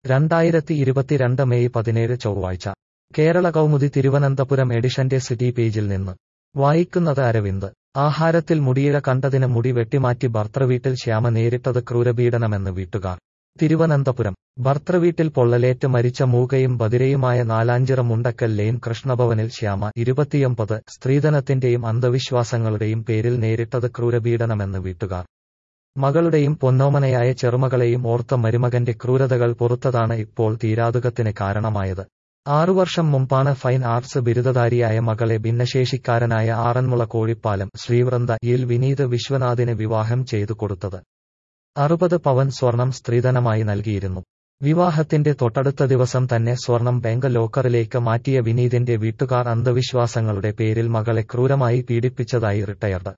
രണ്ടായിരത്തി ഇരുപത്തിരണ്ട് മെയ് പതിനേഴ് ചൊവ്വാഴ്ച കേരള കൗമുദി തിരുവനന്തപുരം എഡിഷന്റെ സിറ്റി പേജിൽ നിന്ന് വായിക്കുന്നത് അരവിന്ദ് ആഹാരത്തിൽ മുടിയിഴ കണ്ടതിന് മുടി വെട്ടിമാറ്റി ഭർത്തൃവീട്ടിൽ ശ്യാമ നേരിട്ടത് ക്രൂരപീഡനമെന്ന് വീട്ടുകാർ തിരുവനന്തപുരം ഭർത്തൃവീട്ടിൽ പൊള്ളലേറ്റ് മരിച്ച മൂകയും ബദിരയുമായ നാലാഞ്ചിറ മുണ്ടക്കൽ ലെയിൻ കൃഷ്ണഭവനിൽ ശ്യാമ ഇരുപത്തിയൊമ്പത് സ്ത്രീധനത്തിന്റെയും അന്ധവിശ്വാസങ്ങളുടെയും പേരിൽ നേരിട്ടത് ക്രൂരപീഡനമെന്ന് വീട്ടുകാർ മകളുടെയും പൊന്നോമനയായ ചെറുമകളെയും ഓർത്ത മരുമകന്റെ ക്രൂരതകൾ പുറത്തതാണ് ഇപ്പോൾ തീരാതുകത്തിന് കാരണമായത് ആറു വർഷം മുമ്പാണ് ഫൈൻ ആർട്സ് ബിരുദധാരിയായ മകളെ ഭിന്നശേഷിക്കാരനായ ആറന്മുള കോഴിപ്പാലം ശ്രീവൃന്ദ യിൽ വിനീത് വിശ്വനാഥിന് വിവാഹം ചെയ്തു കൊടുത്തത് അറുപത് പവൻ സ്വർണം സ്ത്രീധനമായി നൽകിയിരുന്നു വിവാഹത്തിന്റെ തൊട്ടടുത്ത ദിവസം തന്നെ സ്വർണം ബാങ്ക് ലോക്കറിലേക്ക് മാറ്റിയ വിനീതിന്റെ വീട്ടുകാർ അന്ധവിശ്വാസങ്ങളുടെ പേരിൽ മകളെ ക്രൂരമായി പീഡിപ്പിച്ചതായി റിട്ടയർഡ്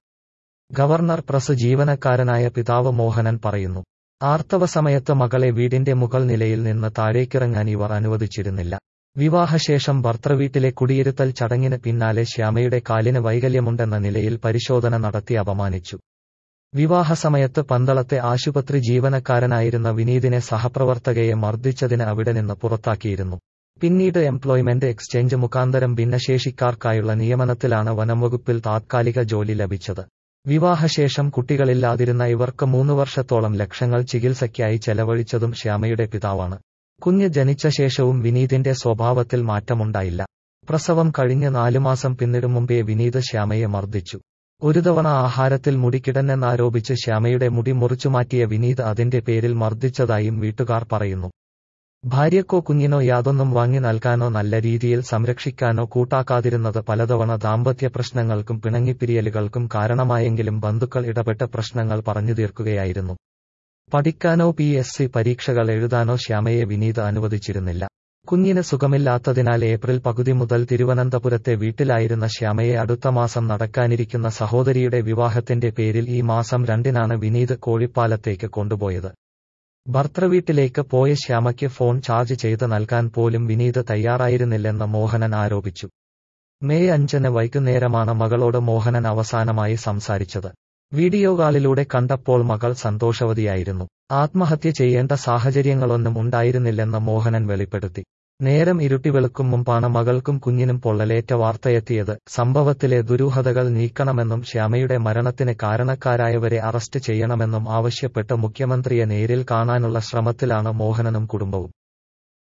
ഗവർണർ പ്രസ് ജീവനക്കാരനായ പിതാവ് മോഹനൻ പറയുന്നു ആർത്തവ സമയത്ത് മകളെ വീടിന്റെ മുകൾ നിലയിൽ നിന്ന് താഴേക്കിറങ്ങാൻ ഇവർ അനുവദിച്ചിരുന്നില്ല വിവാഹശേഷം ഭർത്തൃവീട്ടിലെ കുടിയിരുത്തൽ ചടങ്ങിന് പിന്നാലെ ശ്യാമയുടെ കാലിന് വൈകല്യമുണ്ടെന്ന നിലയിൽ പരിശോധന നടത്തി അപമാനിച്ചു വിവാഹസമയത്ത് പന്തളത്തെ ആശുപത്രി ജീവനക്കാരനായിരുന്ന വിനീതിനെ സഹപ്രവർത്തകയെ മർദ്ദിച്ചതിന് അവിടെ നിന്ന് പുറത്താക്കിയിരുന്നു പിന്നീട് എംപ്ലോയ്മെന്റ് എക്സ്ചേഞ്ച് മുഖാന്തരം ഭിന്നശേഷിക്കാർക്കായുള്ള നിയമനത്തിലാണ് വനംവകുപ്പിൽ താത്കാലിക ജോലി ലഭിച്ചത് വിവാഹശേഷം കുട്ടികളില്ലാതിരുന്ന ഇവർക്ക് മൂന്നു വർഷത്തോളം ലക്ഷങ്ങൾ ചികിത്സയ്ക്കായി ചെലവഴിച്ചതും ശ്യാമയുടെ പിതാവാണ് കുഞ്ഞ് ജനിച്ച ശേഷവും വിനീതിന്റെ സ്വഭാവത്തിൽ മാറ്റമുണ്ടായില്ല പ്രസവം കഴിഞ്ഞ് നാലുമാസം പിന്നിടും മുമ്പേ വിനീത് ശ്യാമയെ മർദ്ദിച്ചു ഒരു തവണ ആഹാരത്തിൽ മുടിക്കിടന്നെന്നാരോപിച്ച് ശ്യാമയുടെ മുടി മുറിച്ചുമാറ്റിയ വിനീത് അതിന്റെ പേരിൽ മർദ്ദിച്ചതായും വീട്ടുകാർ പറയുന്നു ഭാര്യക്കോ കുഞ്ഞിനോ യാതൊന്നും വാങ്ങി നൽകാനോ നല്ല രീതിയിൽ സംരക്ഷിക്കാനോ കൂട്ടാക്കാതിരുന്നത് പലതവണ ദാമ്പത്യ പ്രശ്നങ്ങൾക്കും പിണങ്ങിപ്പിരിയലുകൾക്കും കാരണമായെങ്കിലും ബന്ധുക്കൾ ഇടപെട്ട പ്രശ്നങ്ങൾ പറഞ്ഞു തീർക്കുകയായിരുന്നു പഠിക്കാനോ പി എസ് സി പരീക്ഷകൾ എഴുതാനോ ശ്യാമയെ വിനീത് അനുവദിച്ചിരുന്നില്ല കുഞ്ഞിന് സുഖമില്ലാത്തതിനാൽ ഏപ്രിൽ പകുതി മുതൽ തിരുവനന്തപുരത്തെ വീട്ടിലായിരുന്ന ശ്യാമയെ അടുത്ത മാസം നടക്കാനിരിക്കുന്ന സഹോദരിയുടെ വിവാഹത്തിന്റെ പേരിൽ ഈ മാസം രണ്ടിനാണ് വിനീത് കോഴിപ്പാലത്തേക്ക് കൊണ്ടുപോയത് ഭർത്തൃവീട്ടിലേക്ക് പോയ ശ്യാമയ്ക്ക് ഫോൺ ചാർജ് ചെയ്ത് നൽകാൻ പോലും വിനീത് തയ്യാറായിരുന്നില്ലെന്ന് മോഹനൻ ആരോപിച്ചു മെയ് അഞ്ചിന് വൈകുന്നേരമാണ് മകളോട് മോഹനൻ അവസാനമായി സംസാരിച്ചത് വീഡിയോ കാളിലൂടെ കണ്ടപ്പോൾ മകൾ സന്തോഷവതിയായിരുന്നു ആത്മഹത്യ ചെയ്യേണ്ട സാഹചര്യങ്ങളൊന്നും ഉണ്ടായിരുന്നില്ലെന്ന് മോഹനൻ വെളിപ്പെടുത്തി നേരം ഇരുട്ടി വെളുക്കും മുമ്പാണ് മകൾക്കും കുഞ്ഞിനും പൊള്ളലേറ്റ വാർത്തയെത്തിയത് സംഭവത്തിലെ ദുരൂഹതകൾ നീക്കണമെന്നും ശ്യാമയുടെ മരണത്തിന് കാരണക്കാരായവരെ അറസ്റ്റ് ചെയ്യണമെന്നും ആവശ്യപ്പെട്ട് മുഖ്യമന്ത്രിയെ നേരിൽ കാണാനുള്ള ശ്രമത്തിലാണ് മോഹനനും കുടുംബവും